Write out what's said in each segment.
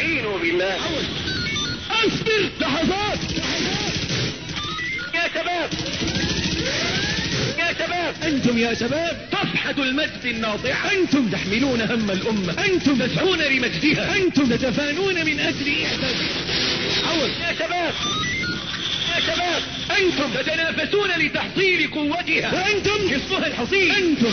استعينوا بالله اصبر لحظات يا شباب يا شباب انتم يا شباب صفحة المجد الناطحة انتم تحملون هم الامة انتم تسعون لمجدها انتم تتفانون من اجل اعدادها عوض يا شباب يا شباب انتم تتنافسون لتحصيل قوتها وانتم حصنها الحصين انتم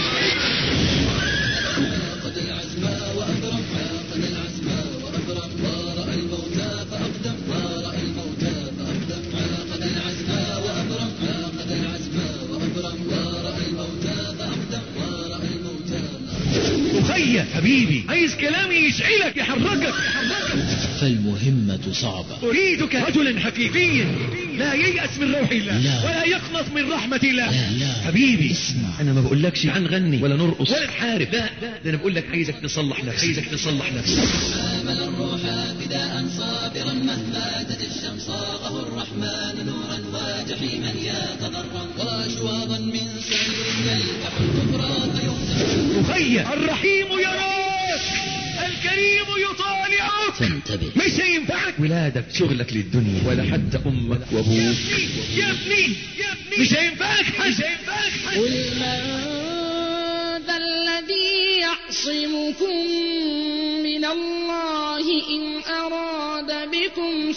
قد العزمى وأبرم قد العزمى وأبرم ورأى الموتى فأقدم ورأى الموتى فأقدم قد العزمى وأبرم قد العزمى وأبرم ورأى الموتى فأقدم ورأى الموتى اخي حبيبي عايز كلامي يشعلك يحركك فالمهمة صعبة اريدك رجلا حقيقيا لا ييأس من روح الله لا. ولا يقنط من رحمة الله لا، لا. حبيبي اسمع. انا ما بقولكش تعال نغني ولا نرقص ولا نحارب لا ده انا بقول لك عايزك تصلح نفسك عايزك تصلح نفسك حامل الروح فداء صابرا مهما تجد الشمس صاغه الرحمن نورا وجحيما يتضرم واشواظا من سعير يلفح الكفر فيهزم اخي الرحيم يراك الكريم يطالعك فانتبه مش هينفعك ولادك شغلك للدنيا ولا حتى امك وابوك يا ابني يا ابني مش هينفعك حد مش هينفعك حد قل من ذا الذي يعصمكم من الله إن أراد بكم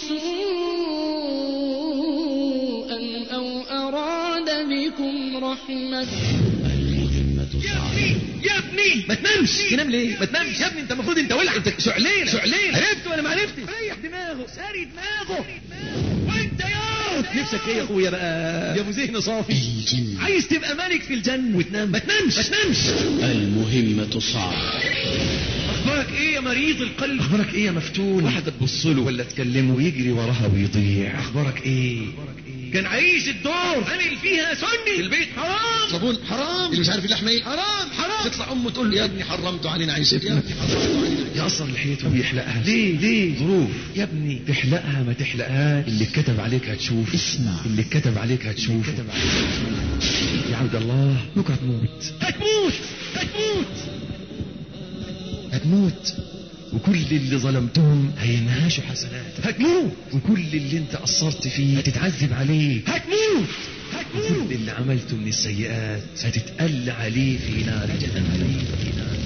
سوءا أو أراد بكم رحمة المهمة يا صعبة ابني يا ابني ما تنامش تنام ليه ما تنامش يا ابني انت المفروض انت ولع انت شعلين شعلين عرفت ولا ما عرفتش ريح دماغه ساري دماغه وانت يا نفسك ايه يا اخويا بقى يا ابو ذهن صافي الجنة عايز تبقى ملك في الجنة وتنام ما تنامش ما تنامش المهمة صعبة اخبارك ايه يا مريض القلب اخبارك ايه يا مفتون واحد تبص له ولا تكلمه ويجري وراها ويضيع اخبارك ايه كان عايش الدور عامل فيها سني البيت حرام صابون حرام اللي مش عارف اللحمه ايه حرام حرام تطلع امه تقول له يا ابني حرمته علينا عيشتنا يقصر لحيته ويحلقها ليه ليه ظروف يا ابني تحلقها ما تحلقهاش اللي اتكتب عليك هتشوف اسمع. اللي اتكتب عليك هتشوف يا عبد الله بكره هتموت هتموت هتموت هتموت وكل اللي ظلمتهم هينهاشوا حسنات هتموت وكل اللي انت قصرت فيه هتتعذب عليه هتموت هتموت وكل اللي عملته من السيئات هتتقل عليه في نار جهنم في نار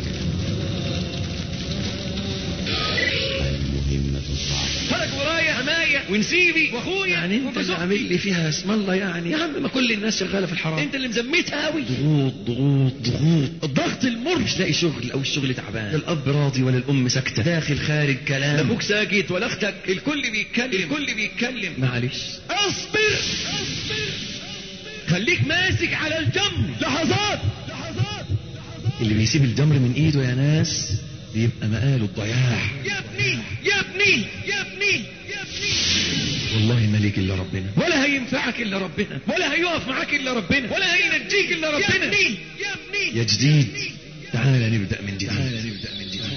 المهمة صعبة فرج ورايا حماية ونسيبي واخويا يعني انت اللي عامل لي فيها اسم الله يعني يا عم ما كل الناس شغاله في الحرام انت اللي مزمتها قوي ضغوط ضغوط ضغوط الضغط المر مش لاقي شغل او الشغل تعبان لا الاب راضي ولا الام ساكته داخل خارج كلام لا ابوك ساكت ولا اختك الكل بيتكلم الكل بيتكلم معلش اصبر اصبر خليك ماسك على الجمر لحظات لحظات اللي بيسيب الجمر من ايده يا ناس بيبقى مقاله الضياع يا ابني يا ابني يا ابني يا ابني والله ما ليك الا ربنا ولا هينفعك الا ربنا ولا هيقف معاك الا ربنا ولا هينجيك الا ربنا يا ابني يا ابني يا جديد تعال نبدا من جديد تعال نبدا من جديد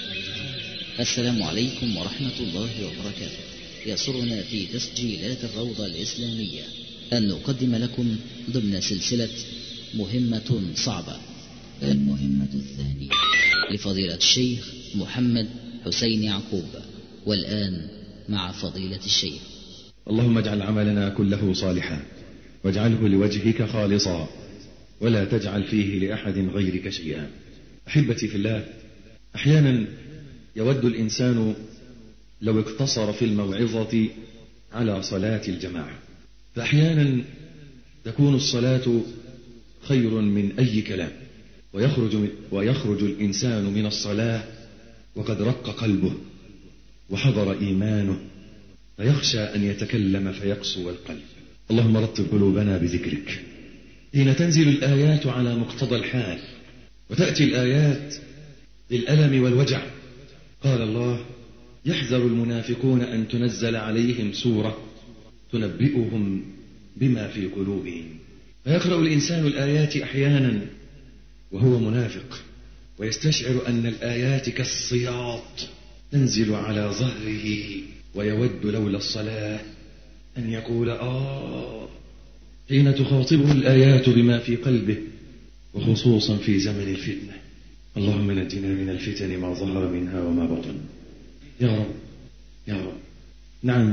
السلام عليكم ورحمة الله وبركاته يسرنا في تسجيلات الروضة الإسلامية أن نقدم لكم ضمن سلسلة مهمة صعبة المهمة الثانية لفضيلة الشيخ محمد حسين يعقوب والآن مع فضيلة الشيخ اللهم اجعل عملنا كله صالحا واجعله لوجهك خالصا ولا تجعل فيه لأحد غيرك شيئا أحبتي في الله أحيانا يود الإنسان لو اقتصر في الموعظة على صلاة الجماعة فأحيانا تكون الصلاة خير من أي كلام ويخرج, ويخرج الإنسان من الصلاة وقد رق قلبه وحضر إيمانه فيخشى أن يتكلم فيقسو القلب اللهم رتب قلوبنا بذكرك حين تنزل الآيات على مقتضى الحال وتأتي الآيات بالألم والوجع قال الله يحذر المنافقون أن تنزل عليهم سورة تنبئهم بما في قلوبهم فيقرأ الإنسان الآيات أحيانا وهو منافق ويستشعر أن الآيات كالصياط تنزل على ظهره ويود لولا الصلاة أن يقول آه حين تخاطبه الآيات بما في قلبه وخصوصا في زمن الفتنة اللهم نجنا من الفتن ما ظهر منها وما بطن يا رب يا رب نعم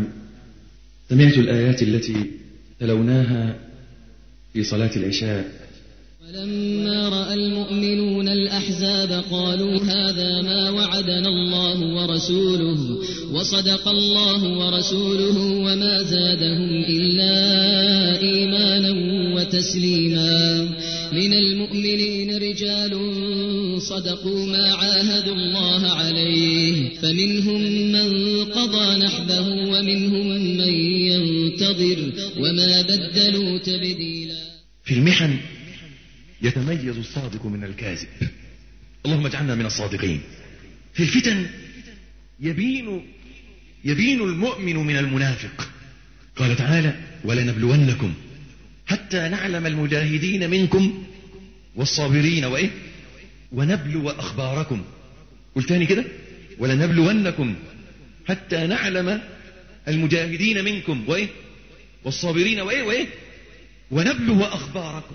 سمعت الآيات التي تلوناها في صلاة العشاء ولما رأى المؤمنون الأحزاب قالوا هذا ما وعدنا الله ورسوله وصدق الله ورسوله وما زادهم إلا إيمانا وتسليما من المؤمنين رجال صدقوا ما عاهدوا الله عليه فمنهم من قضى نحبه ومنهم من ينتظر وما بدلوا تبديلا في المحن يتميز الصادق من الكاذب اللهم اجعلنا من الصادقين في الفتن يبين يبين المؤمن من المنافق قال تعالى ولنبلونكم حتى نعلم المجاهدين منكم والصابرين وايه ونبلو اخباركم قلت تاني كده ولنبلونكم حتى نعلم المجاهدين منكم وايه والصابرين وايه وايه ونبلو اخباركم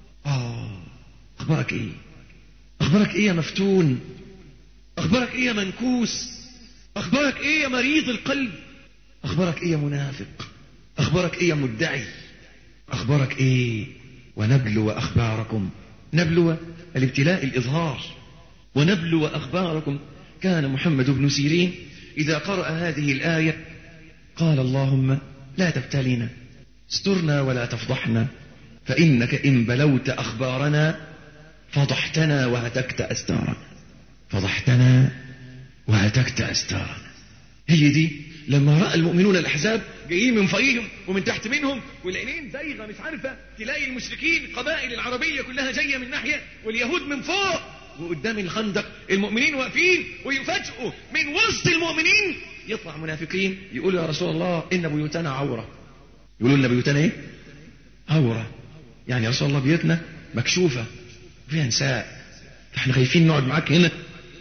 اه اخبارك ايه اخبارك ايه يا مفتون اخبارك ايه يا منكوس اخبارك ايه يا مريض القلب اخبارك ايه يا منافق اخبارك ايه يا مدعي اخبارك ايه ونبلو اخباركم نبلو الابتلاء الاظهار ونبلو اخباركم كان محمد بن سيرين اذا قرأ هذه الايه قال اللهم لا تبتلينا استرنا ولا تفضحنا فإنك إن بلوت أخبارنا فضحتنا وهتكت أستارنا فضحتنا وهتكت أستارنا هي دي لما رأى المؤمنون الأحزاب جايين من فوقيهم ومن تحت منهم والعينين زيغة مش عارفة تلاقي المشركين قبائل العربية كلها جاية من ناحية واليهود من فوق وقدام الخندق المؤمنين واقفين ويفاجئوا من وسط المؤمنين يطلع منافقين يقولوا يا رسول الله إن بيوتنا عورة يقولوا لنا بيوتنا إيه؟ عورة يعني يا رسول الله بيوتنا مكشوفة فيها نساء احنا خايفين نقعد معاك هنا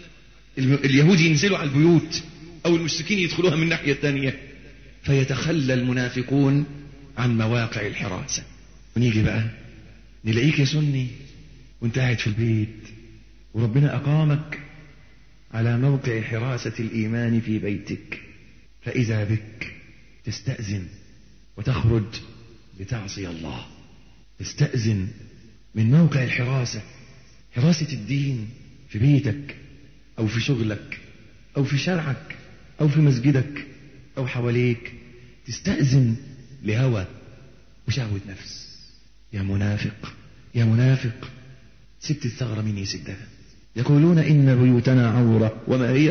اليهود ينزلوا على البيوت او المشركين يدخلوها من الناحية الثانية فيتخلى المنافقون عن مواقع الحراسة ونيجي بقى نلاقيك يا سني وانت قاعد في البيت وربنا اقامك على موقع حراسة الايمان في بيتك فاذا بك تستأذن وتخرج لتعصي الله تستأذن من موقع الحراسة حراسة الدين في بيتك أو في شغلك أو في شرعك أو في مسجدك أو حواليك تستأذن لهوى وشهوة نفس يا منافق يا منافق سبت الثغرة مين يسدها يقولون إن بيوتنا عورة وما هي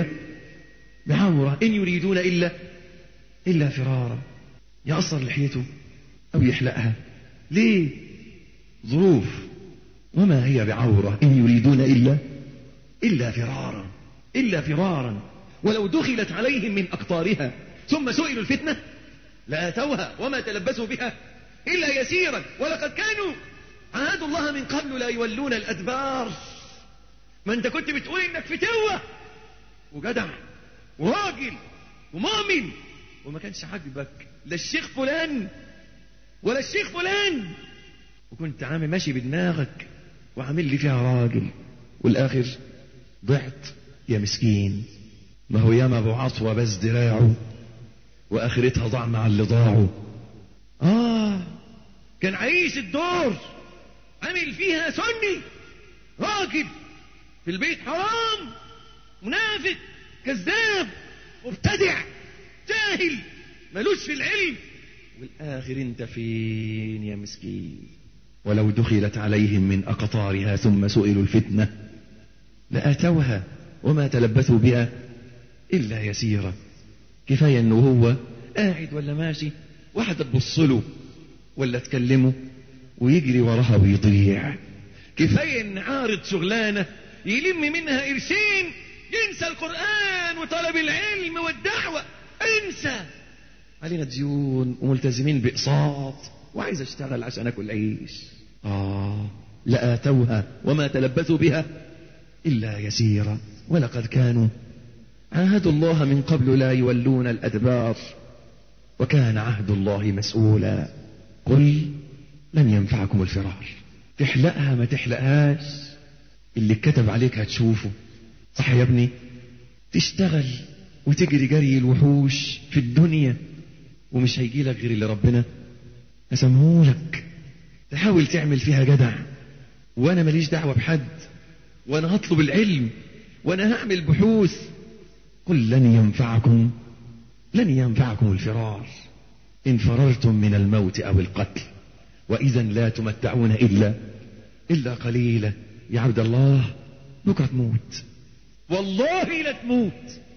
بعورة إن يريدون إلا إلا فرارا يقصر لحيته أو يحلقها ليه ظروف وما هي بعورة إن يريدون إلا إلا فرارا إلا فرارا ولو دخلت عليهم من أقطارها ثم سئلوا الفتنة لآتوها وما تلبسوا بها إلا يسيرا ولقد كانوا عاهدوا الله من قبل لا يولون الأدبار ما أنت كنت بتقول إنك فتوة وجدع وراجل ومؤمن وما كانش عاجبك لا الشيخ فلان ولا الشيخ فلان وكنت عامل ماشي بدماغك وعامل لي فيها راجل والاخر ضعت يا مسكين ما هو ياما ابو عطوه بس دراعه واخرتها ضاع مع اللي ضاعوا اه كان عايش الدور عامل فيها سني راجل في البيت حرام منافق كذاب مبتدع جاهل ملوش في العلم والاخر انت فين يا مسكين ولو دخلت عليهم من أقطارها ثم سئلوا الفتنة لأتوها وما تلبثوا بها إلا يسيرا كفاية أنه هو قاعد ولا ماشي واحدة تبص له ولا تكلمه ويجري وراها ويضيع كفاية أن عارض شغلانة يلم منها قرشين ينسى القرآن وطلب العلم والدعوة انسى علينا ديون وملتزمين بإقساط وعايز اشتغل عشان اكل عيش آه لآتوها وما تلبثوا بها إلا يسيرا ولقد كانوا عاهدوا الله من قبل لا يولون الأدبار وكان عهد الله مسؤولا قل لن ينفعكم الفرار تحلقها ما تحلقهاش اللي كتب عليك هتشوفه صح يا ابني تشتغل وتجري جري الوحوش في الدنيا ومش هيجي لك غير اللي ربنا قسمهولك تحاول تعمل فيها جدع وانا ماليش دعوه بحد وانا هطلب العلم وانا هعمل بحوث قل لن ينفعكم لن ينفعكم الفرار ان فررتم من الموت او القتل واذا لا تمتعون الا الا قليلا يا عبد الله بكره تموت والله لا تموت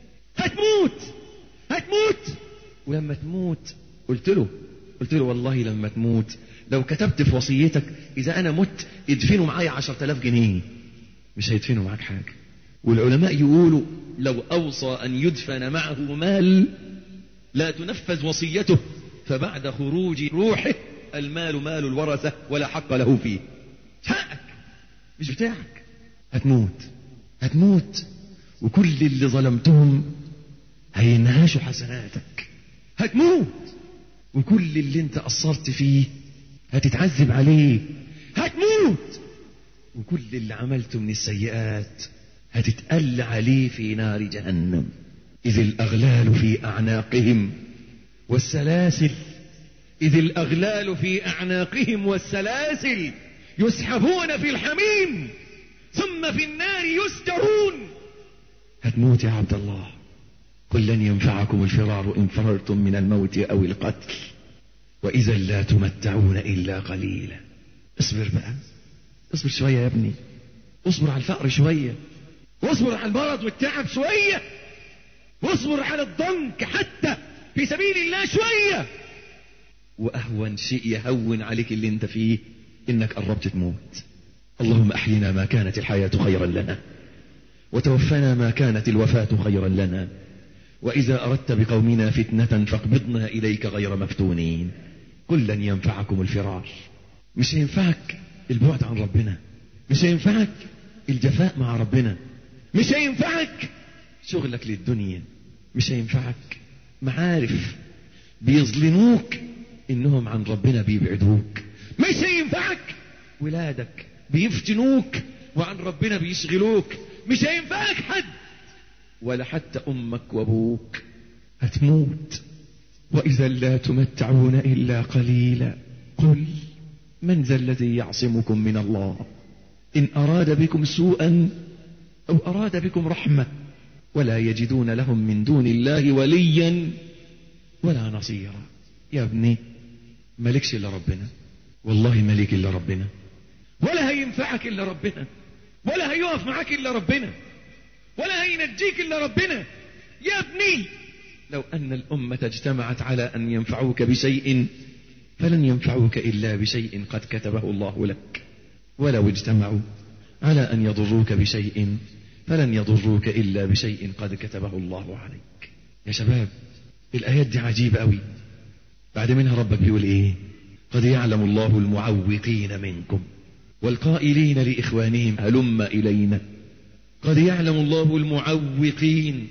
هتموت هتموت ولما تموت قلت له قلت له والله لما تموت لو كتبت في وصيتك اذا انا مت ادفنوا معايا عشرة آلاف جنيه مش هيدفنوا معاك حاجة والعلماء يقولوا لو اوصى ان يدفن معه مال لا تنفذ وصيته فبعد خروج روحه المال مال الورثة ولا حق له فيه حقك مش بتاعك هتموت هتموت وكل اللي ظلمتهم هينهاشوا حسناتك هتموت وكل اللي انت قصرت فيه هتتعذب عليه هتموت وكل اللي عملته من السيئات هتتقل عليه في نار جهنم إذ الأغلال في أعناقهم والسلاسل إذ الأغلال في أعناقهم والسلاسل يسحبون في الحميم ثم في النار يسجرون هتموت يا عبد الله قل لن ينفعكم الفرار إن فررتم من الموت أو القتل وإذا لا تمتعون إلا قليلا اصبر بقى اصبر شوية يا ابني اصبر على الفقر شوية واصبر على المرض والتعب شوية واصبر على الضنك حتى في سبيل الله شوية وأهون شيء يهون عليك اللي انت فيه انك قربت تموت اللهم احينا ما كانت الحياة خيرا لنا وتوفنا ما كانت الوفاة خيرا لنا وإذا أردت بقومنا فتنة فاقبضنا إليك غير مفتونين قل لن ينفعكم الفرار مش هينفعك البعد عن ربنا مش هينفعك الجفاء مع ربنا مش هينفعك شغلك للدنيا مش هينفعك معارف بيظلموك انهم عن ربنا بيبعدوك مش هينفعك ولادك بيفتنوك وعن ربنا بيشغلوك مش هينفعك حد ولا حتى امك وابوك هتموت واذا لا تمتعون الا قليلا قل من ذا الذي يعصمكم من الله ان اراد بكم سوءا او اراد بكم رحمه ولا يجدون لهم من دون الله وليا ولا نصيرا يا ابني مالكش الا ربنا والله مالك الا ربنا ولا هينفعك الا ربنا ولا هيقف معاك الا ربنا ولا هينجيك الا ربنا يا ابني لو ان الامه اجتمعت على ان ينفعوك بشيء فلن ينفعوك الا بشيء قد كتبه الله لك ولو اجتمعوا على ان يضروك بشيء فلن يضروك الا بشيء قد كتبه الله عليك يا شباب الايات دي عجيبه قوي بعد منها ربك بيقول ايه قد يعلم الله المعوقين منكم والقائلين لاخوانهم هلم الينا قد يعلم الله المعوقين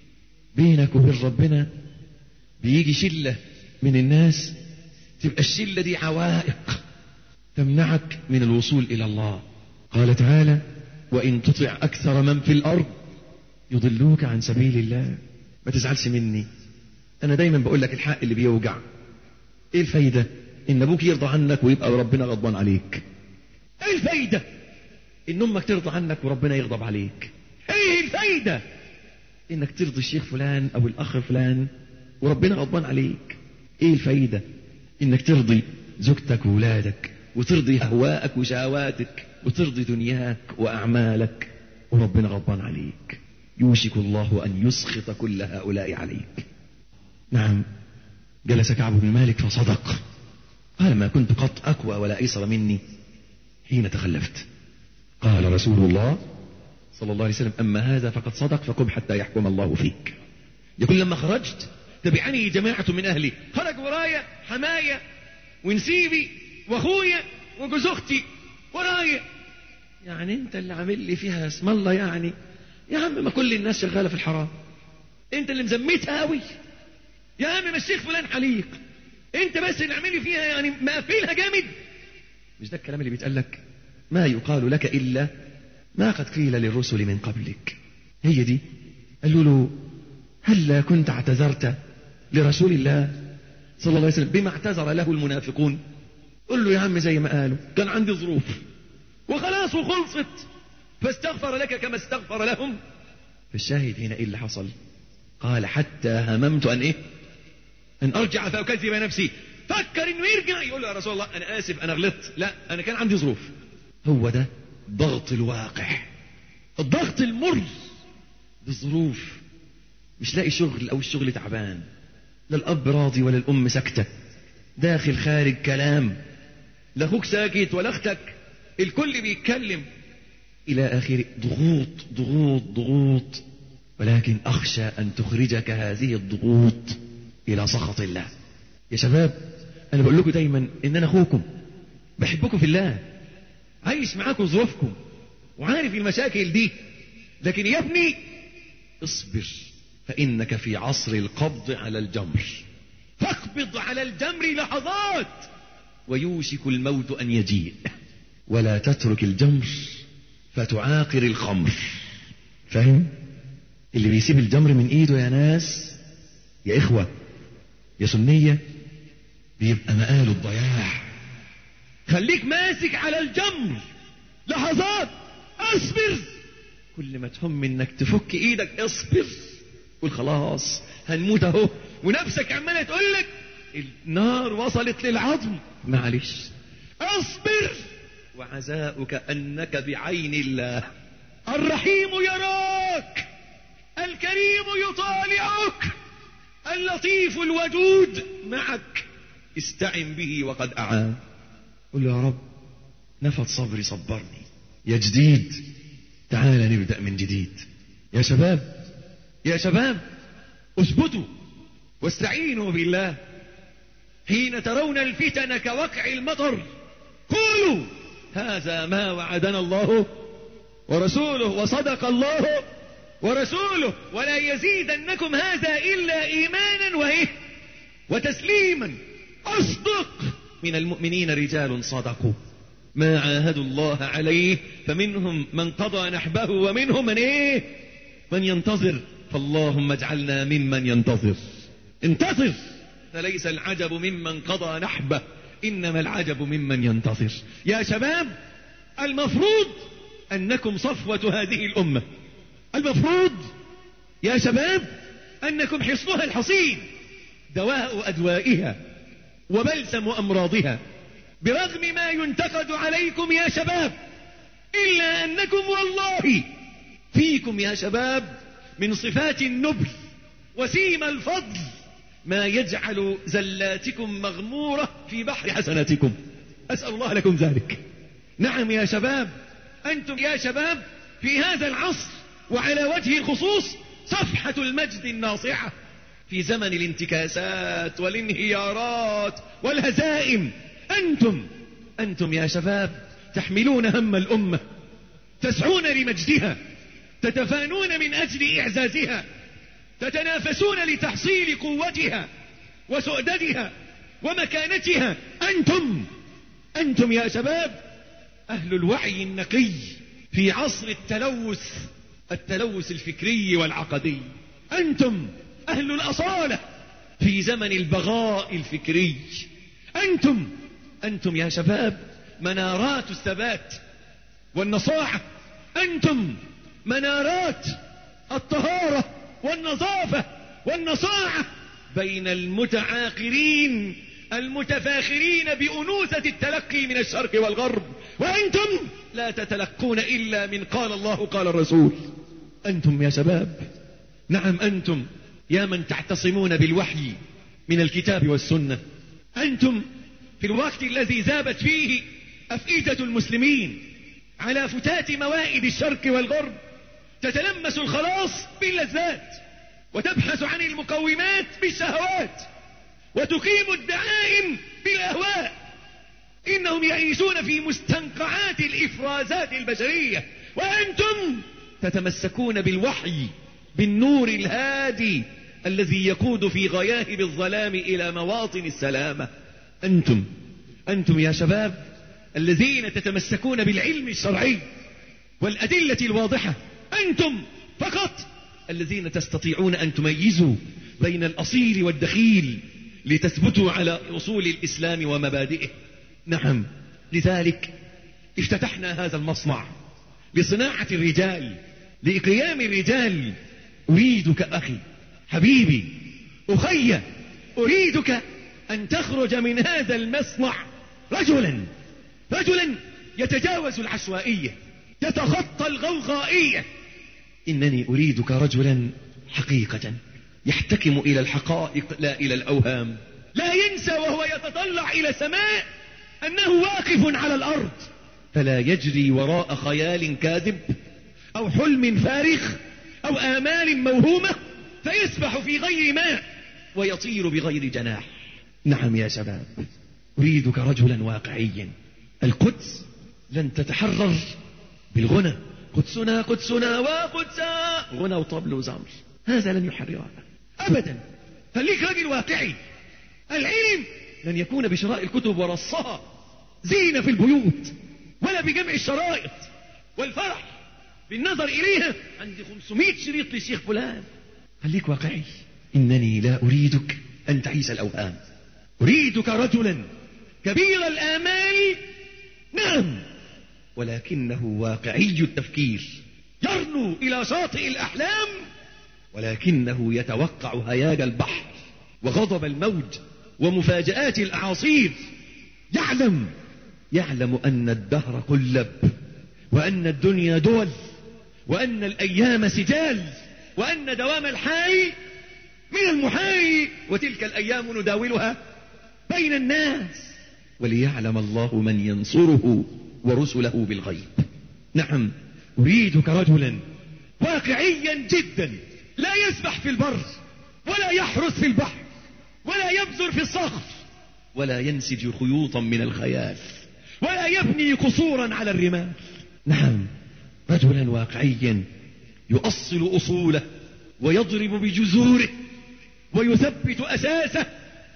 بينك وبين ربنا بيجي شله من الناس تبقى الشله دي عوائق تمنعك من الوصول الى الله قال تعالى وان تطع اكثر من في الارض يضلوك عن سبيل الله ما تزعلش مني انا دايما بقول لك الحق اللي بيوجع ايه الفايده ان ابوك يرضى عنك ويبقى ربنا غضبان عليك ايه الفايده ان امك ترضى عنك وربنا يغضب عليك ايه الفايده انك ترضي الشيخ فلان او الاخ فلان وربنا غضبان عليك ايه الفايده انك ترضي زوجتك وولادك وترضي اهواءك وشهواتك وترضي دنياك واعمالك وربنا غضبان عليك يوشك الله ان يسخط كل هؤلاء عليك نعم جلس كعب بن مالك فصدق قال ما كنت قط اقوى ولا ايسر مني حين تخلفت قال رسول الله صلى الله عليه وسلم أما هذا فقد صدق فقم حتى يحكم الله فيك يقول لما خرجت تبعني جماعة من أهلي خرج ورايا حماية ونسيبي واخويا وجوز اختي ورايا يعني انت اللي عامل لي فيها اسم الله يعني يا عم ما كل الناس شغاله في الحرام انت اللي مزمتها قوي يا عم ما الشيخ فلان حليق انت بس اللي عامل لي فيها يعني مقفلها جامد مش ده الكلام اللي بيتقال لك ما يقال لك الا ما قد قيل للرسل من قبلك هي دي قالوا له هلا كنت اعتذرت لرسول الله صلى الله عليه وسلم بما اعتذر له المنافقون قل له يا عم زي ما قالوا كان عندي ظروف وخلاص وخلصت فاستغفر لك كما استغفر لهم فالشاهد هنا ايه اللي حصل قال حتى هممت ان ايه ان ارجع فاكذب نفسي فكر انه يرجع يقول له يا رسول الله انا اسف انا غلطت لا انا كان عندي ظروف هو ده ضغط الواقع الضغط المر بالظروف مش لاقي شغل او الشغل تعبان لا الاب راضي ولا الام ساكته داخل خارج كلام لا اخوك ساكت ولا اختك الكل بيتكلم الى اخره ضغوط ضغوط ضغوط ولكن اخشى ان تخرجك هذه الضغوط الى سخط الله يا شباب انا بقول لكم دايما ان انا اخوكم بحبكم في الله عايش معاكم ظروفكم وعارف المشاكل دي لكن يا ابني اصبر فانك في عصر القبض على الجمر فاقبض على الجمر لحظات ويوشك الموت ان يجيء ولا تترك الجمر فتعاقر الخمر فاهم اللي بيسيب الجمر من ايده يا ناس يا اخوه يا سنيه بيبقى مقاله الضياع خليك ماسك على الجمر لحظات اصبر كل ما تهم انك تفك ايدك اصبر قول خلاص هنموت اهو ونفسك عماله تقول لك النار وصلت للعظم معلش اصبر وعزاؤك انك بعين الله الرحيم يراك الكريم يطالعك اللطيف الودود معك استعن به وقد اعان قل له يا رب نفد صبري صبرني يا جديد تعال نبدا من جديد يا شباب يا شباب اثبتوا واستعينوا بالله حين ترون الفتن كوقع المطر قولوا هذا ما وعدنا الله ورسوله وصدق الله ورسوله ولا يزيدنكم هذا الا ايمانا وايه وتسليما اصدق من المؤمنين رجال صدقوا ما عاهدوا الله عليه فمنهم من قضى نحبه ومنهم من ايه من ينتظر فاللهم اجعلنا ممن ينتظر انتظر فليس العجب ممن قضى نحبه انما العجب ممن ينتظر يا شباب المفروض انكم صفوة هذه الامة المفروض يا شباب انكم حصنها الحصين دواء ادوائها وبلسم امراضها برغم ما ينتقد عليكم يا شباب الا انكم والله فيكم يا شباب من صفات النبل وسيم الفضل ما يجعل زلاتكم مغمورة في بحر حسناتكم أسأل الله لكم ذلك نعم يا شباب أنتم يا شباب في هذا العصر وعلى وجه الخصوص صفحة المجد الناصعة في زمن الانتكاسات والانهيارات والهزائم أنتم أنتم يا شباب تحملون هم الأمة تسعون لمجدها تتفانون من أجل إعزازها تتنافسون لتحصيل قوتها وسؤددها ومكانتها أنتم أنتم يا شباب أهل الوعي النقي في عصر التلوث التلوث الفكري والعقدي أنتم أهل الأصالة في زمن البغاء الفكري أنتم أنتم يا شباب منارات الثبات والنصاحة أنتم منارات الطهارة والنظافة والنصاعة بين المتعاقرين المتفاخرين بأنوثة التلقي من الشرق والغرب وأنتم لا تتلقون إلا من قال الله قال الرسول أنتم يا شباب نعم أنتم يا من تعتصمون بالوحي من الكتاب والسنة أنتم في الوقت الذي ذابت فيه أفئدة المسلمين على فتات موائد الشرق والغرب تتلمس الخلاص باللذات وتبحث عن المقومات بالشهوات وتقيم الدعائم بالاهواء انهم يعيشون في مستنقعات الافرازات البشريه وانتم تتمسكون بالوحي بالنور الهادي الذي يقود في غياهب الظلام الى مواطن السلامه انتم انتم يا شباب الذين تتمسكون بالعلم الشرعي والادله الواضحه أنتم فقط الذين تستطيعون أن تميزوا بين الأصيل والدخيل لتثبتوا على أصول الإسلام ومبادئه نعم لذلك افتتحنا هذا المصنع لصناعة الرجال لقيام الرجال أريدك أخي حبيبي أخي أريدك أن تخرج من هذا المصنع رجلا رجلا يتجاوز العشوائية يتخطى الغوغائية إنني أريدك رجلا حقيقة يحتكم إلى الحقائق لا إلى الأوهام لا ينسى وهو يتطلع إلى السماء أنه واقف على الأرض فلا يجري وراء خيال كاذب أو حلم فارغ أو آمال موهومة فيسبح في غير ماء ويطير بغير جناح نعم يا شباب أريدك رجلا واقعيا القدس لن تتحرر بالغنى قدسنا قدسنا وقدسا غنى وطبل وزمر هذا لن يحررها أبدا خليك راجل واقعي العلم لن يكون بشراء الكتب ورصها زينة في البيوت ولا بجمع الشرائط والفرح بالنظر إليها عندي 500 شريط للشيخ فلان خليك واقعي إنني لا أريدك أن تعيش الأوهام أريدك رجلا كبير الآمال نعم ولكنه واقعي التفكير يرنو إلى شاطئ الأحلام ولكنه يتوقع هياج البحر وغضب الموج ومفاجآت الأعاصير يعلم يعلم أن الدهر قلب وأن الدنيا دول وأن الأيام سجال وأن دوام الحي من المحاي وتلك الأيام نداولها بين الناس وليعلم الله من ينصره ورسله بالغيب نعم أريدك رجلا واقعيا جدا لا يسبح في البر ولا يحرس في البحر ولا يبذر في الصخر ولا ينسج خيوطا من الخيال ولا يبني قصورا على الرمال نعم رجلا واقعيا يؤصل أصوله ويضرب بجذوره ويثبت أساسه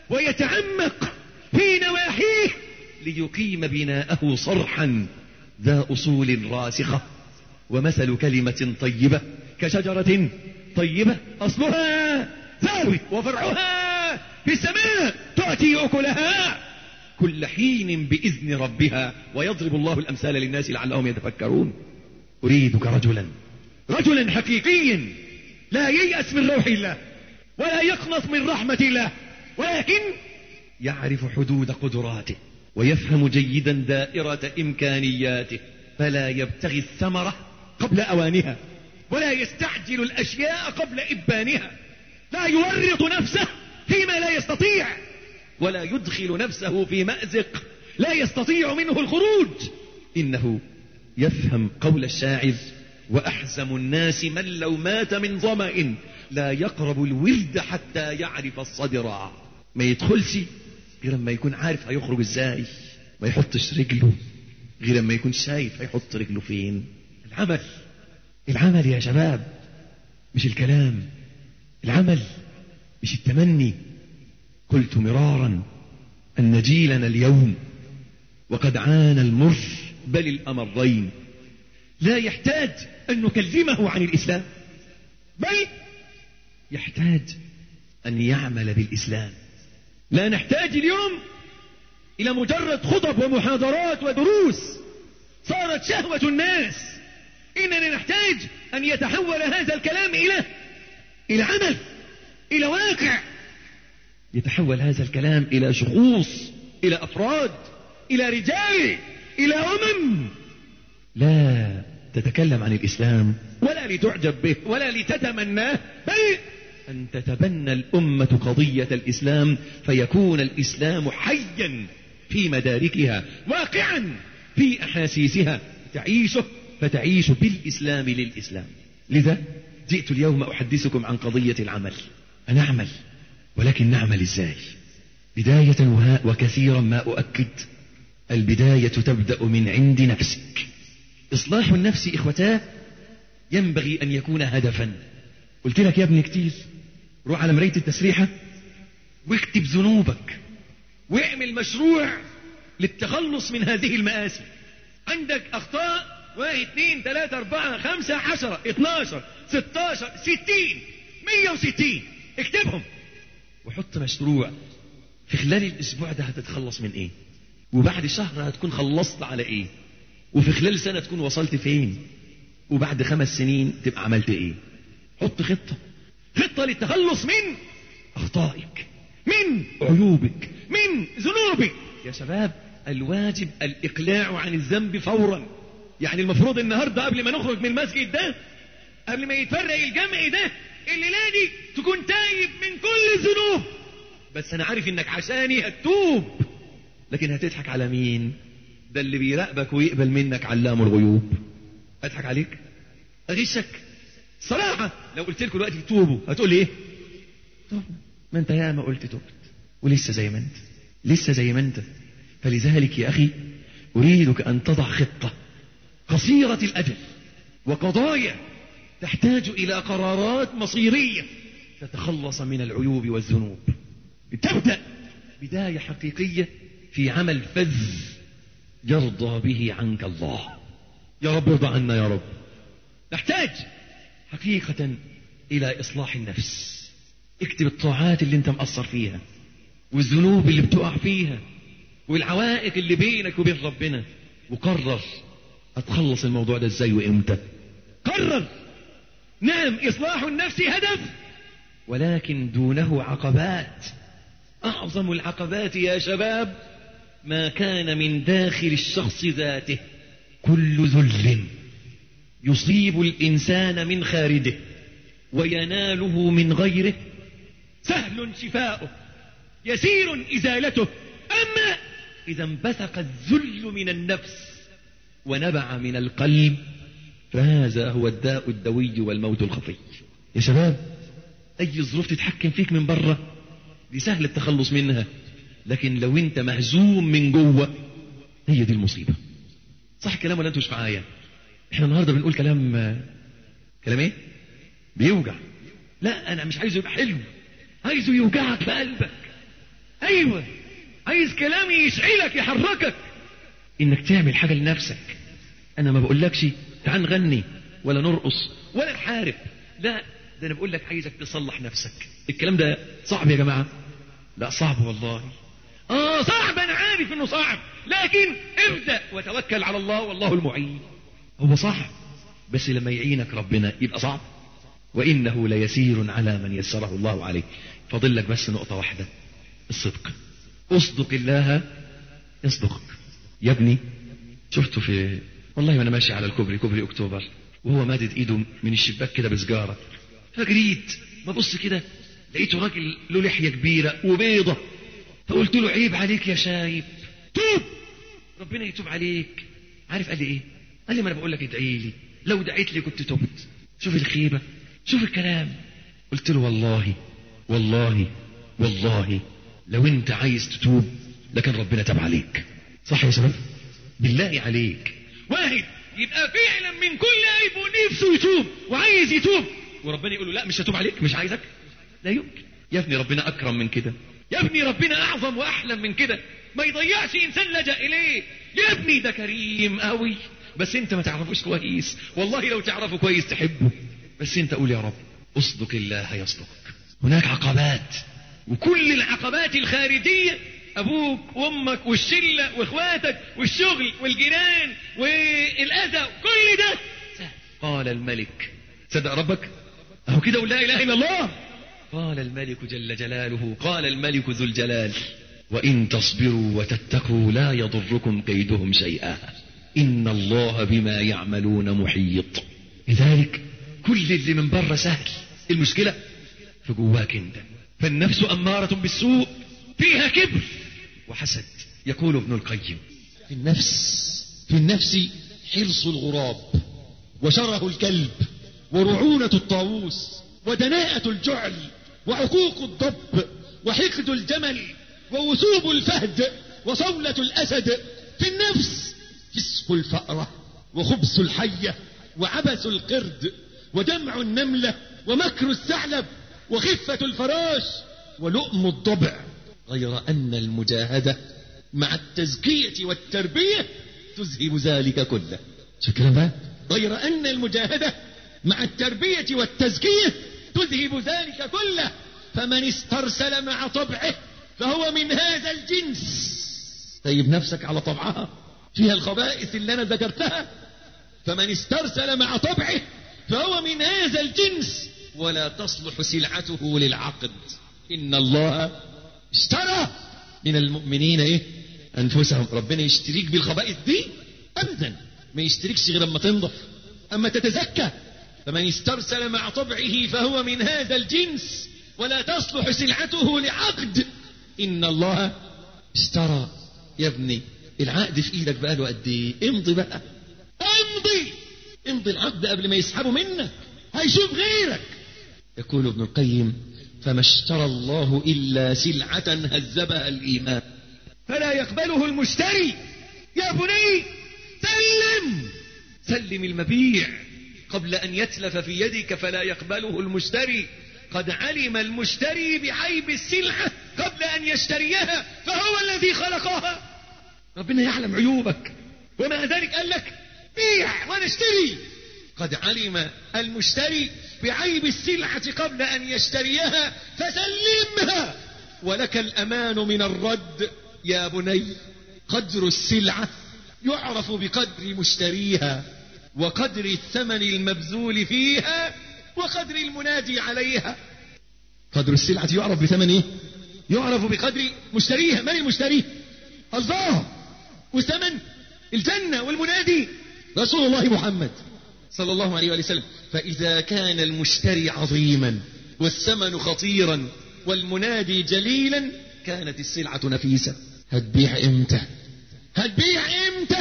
ويتعمق في نواحيه ليقيم بناءه صرحا ذا أصول راسخة ومثل كلمة طيبة كشجرة طيبة أصلها ثابت وفرعها في السماء تؤتي أكلها كل حين بإذن ربها ويضرب الله الأمثال للناس لعلهم يتفكرون أريدك رجلا رجلا حقيقيا لا ييأس من روح الله ولا يقنط من رحمة الله ولكن يعرف حدود قدراته ويفهم جيدا دائرة إمكانياته فلا يبتغي الثمرة قبل أوانها ولا يستعجل الأشياء قبل إبانها لا يورط نفسه فيما لا يستطيع ولا يدخل نفسه في مأزق لا يستطيع منه الخروج إنه يفهم قول الشاعر وأحزم الناس من لو مات من ظمأ لا يقرب الورد حتى يعرف الصدر ما يدخلش غير لما يكون عارف هيخرج ازاي ما يحطش رجله غير لما يكون شايف هيحط رجله فين العمل العمل يا شباب مش الكلام العمل مش التمني قلت مرارا أن جيلنا اليوم وقد عانى المر بل الأمرين لا يحتاج أن نكلمه عن الإسلام بل يحتاج أن يعمل بالإسلام لا نحتاج اليوم إلى مجرد خطب ومحاضرات ودروس صارت شهوة الناس إننا نحتاج أن يتحول هذا الكلام إلى إلى عمل إلى واقع يتحول هذا الكلام إلى شخوص إلى أفراد إلى رجال إلى أمم لا تتكلم عن الإسلام ولا لتعجب به ولا لتتمناه بل أن تتبنى الأمة قضية الإسلام فيكون الإسلام حيا في مداركها واقعا في أحاسيسها تعيشه فتعيش بالإسلام للإسلام لذا جئت اليوم أحدثكم عن قضية العمل نعمل ولكن نعمل إزاي بداية وكثيرا ما أؤكد البداية تبدأ من عند نفسك إصلاح النفس إخوتاه ينبغي أن يكون هدفا قلت لك يا ابني كتير روح على مراية التسريحة واكتب ذنوبك واعمل مشروع للتخلص من هذه المآسي عندك أخطاء واحد اثنين ثلاثة أربعة خمسة عشرة اتناشر ستاشر ستين مية وستين اكتبهم وحط مشروع في خلال الأسبوع ده هتتخلص من إيه وبعد شهر هتكون خلصت على إيه وفي خلال سنة تكون وصلت فين وبعد خمس سنين تبقى عملت إيه حط خطة خطة للتخلص من أخطائك من عيوبك من ذنوبك يا شباب الواجب الإقلاع عن الذنب فورا يعني المفروض النهاردة قبل ما نخرج من المسجد ده قبل ما يتفرق الجمع ده الليلة دي تكون تايب من كل الذنوب بس أنا عارف إنك عشاني هتتوب لكن هتضحك على مين ده اللي بيراقبك ويقبل منك علام الغيوب أضحك عليك أغشك صراحة لو قلت لكم دلوقتي توبوا هتقول ايه طب ما انت ياما قلت تبت ولسه زي ما انت لسه زي ما انت فلذلك يا أخي أريدك أن تضع خطة قصيرة الأجل وقضايا تحتاج إلى قرارات مصيرية تتخلص من العيوب والذنوب تبدأ بداية حقيقية في عمل فذ يرضى به عنك الله يا رب ارضى عنا يا رب نحتاج حقيقة إلى إصلاح النفس اكتب الطاعات اللي انت مقصر فيها والذنوب اللي بتقع فيها والعوائق اللي بينك وبين ربنا وقرر هتخلص الموضوع ده ازاي وامتى قرر نعم إصلاح النفس هدف ولكن دونه عقبات أعظم العقبات يا شباب ما كان من داخل الشخص ذاته كل ذل يصيب الإنسان من خارجه ويناله من غيره سهل شفاؤه يسير إزالته أما إذا انبثق الذل من النفس ونبع من القلب فهذا هو الداء الدوي والموت الخفي يا شباب أي ظروف تتحكم فيك من بره دي سهل التخلص منها لكن لو انت مهزوم من جوه هي دي المصيبة صح الكلام ولا انتوا مش معايا احنا النهارده بنقول كلام كلام ايه بيوجع لا انا مش عايزه يبقى حلو عايزه يوجعك في قلبك ايوه عايز كلام يشعلك يحركك انك تعمل حاجه لنفسك انا ما بقولكش تعال نغني ولا نرقص ولا نحارب لا ده انا بقول لك عايزك تصلح نفسك الكلام ده صعب يا جماعه لا صعب والله اه صعب انا عارف انه صعب لكن ابدا وتوكل على الله والله المعين هو صعب بس لما يعينك ربنا يبقى صعب وانه ليسير على من يسره الله عليه فاضل لك بس نقطه واحده الصدق اصدق الله يصدقك يا ابني شفته في والله وانا ماشي على الكوبري كوبري اكتوبر وهو مادد ايده من الشباك كده بسجاره فجريت ببص كده لقيته راجل له لحيه كبيره وبيضه فقلت له عيب عليك يا شايب توب ربنا يتوب عليك عارف قال لي ايه قال لي ما انا بقول لك ادعي لي لو دعيت لي كنت تبت شوف الخيبه شوف الكلام قلت له والله والله والله لو انت عايز تتوب لكن ربنا تاب عليك صح يا شباب بالله عليك واحد يبقى فعلا من كل عيب ونفسه يتوب وعايز يتوب وربنا يقول له لا مش هتوب عليك مش عايزك لا يمكن يا ابني ربنا اكرم من كده يا ابني ربنا اعظم واحلم من كده ما يضيعش انسان لجأ اليه يا ابني ده كريم قوي بس انت ما تعرفوش كويس والله لو تعرفه كويس تحبه بس انت قول يا رب اصدق الله يصدقك هناك عقبات وكل العقبات الخارجية أبوك وأمك والشلة وإخواتك والشغل والجيران والأذى كل ده سهل. قال الملك صدق ربك أهو كده ولا إله إلا الله قال الملك جل جلاله قال الملك ذو الجلال وإن تصبروا وتتقوا لا يضركم كيدهم شيئا إن الله بما يعملون محيط لذلك كل اللي من بره سهل المشكلة في جواك انت فالنفس أمارة بالسوء فيها كبر وحسد يقول ابن القيم في النفس في النفس حرص الغراب وشره الكلب ورعونة الطاووس ودناءة الجعل وعقوق الضب وحقد الجمل ووثوب الفهد وصولة الأسد في النفس فسق الفأرة وخبث الحية وعبث القرد ودمع النملة ومكر الثعلب وخفة الفراش ولؤم الضبع غير أن المجاهدة مع التزكية والتربية تذهب ذلك كله شو الكلام بقى غير أن المجاهدة مع التربية والتزكية تذهب ذلك كله فمن استرسل مع طبعه فهو من هذا الجنس طيب نفسك على طبعها فيها الخبائث اللي أنا ذكرتها فمن استرسل مع طبعه فهو من هذا الجنس ولا تصلح سلعته للعقد إن الله اشترى من المؤمنين إيه أنفسهم ربنا يشتريك بالخبائث دي أبدا ما يشتركش غير أما تنضف أما تتزكى فمن استرسل مع طبعه فهو من هذا الجنس ولا تصلح سلعته لعقد إن الله اشترى يا ابني العقد في ايدك بقى له قد ايه امضي بقى امضي امضي العقد قبل ما يسحبوا منك هيشوف غيرك يقول ابن القيم فما اشترى الله الا سلعه هذبها الايمان فلا يقبله المشتري يا بني سلم سلم المبيع قبل أن يتلف في يدك فلا يقبله المشتري قد علم المشتري بعيب السلعة قبل أن يشتريها فهو الذي خلقها ربنا يعلم عيوبك ومع ذلك قال لك بيع وانا اشتري قد علم المشتري بعيب السلعة قبل أن يشتريها فسلمها ولك الأمان من الرد يا بني قدر السلعة يعرف بقدر مشتريها وقدر الثمن المبذول فيها وقدر المنادي عليها قدر السلعة يعرف بثمن ايه يعرف بقدر مشتريها من المشتري الله وثمن الجنة والمنادي رسول الله محمد صلى الله عليه وآله وسلم فإذا كان المشتري عظيما والثمن خطيرا والمنادي جليلا كانت السلعة نفيسة هتبيع امتى هتبيع امتى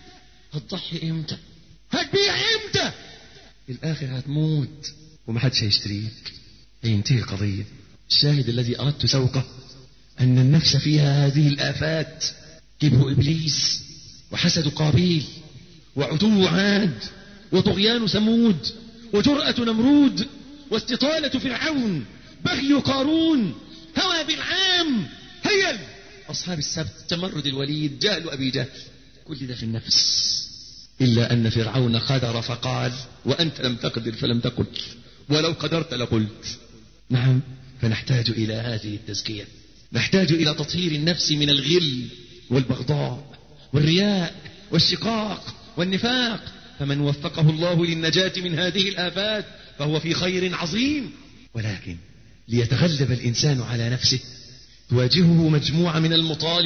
هتضحي امتى هتبيع امتى الاخر هتموت ومحدش هيشتريك هينتهي القضية الشاهد الذي أردت سوقه أن النفس فيها هذه الآفات كبر إبليس وحسد قابيل وعتو عاد وطغيان ثمود وجرأة نمرود واستطالة فرعون بغي قارون هوى بالعام هيل أصحاب السبت تمرد الوليد جهل أبي جهل كل ده في النفس إلا أن فرعون قدر فقال وأنت لم تقدر فلم تقل ولو قدرت لقلت نعم فنحتاج إلى هذه التزكية نحتاج إلى تطهير النفس من الغل والبغضاء والرياء والشقاق والنفاق فمن وفقه الله للنجاة من هذه الآفات فهو في خير عظيم ولكن ليتغلب الإنسان على نفسه تواجهه مجموعة من المطالب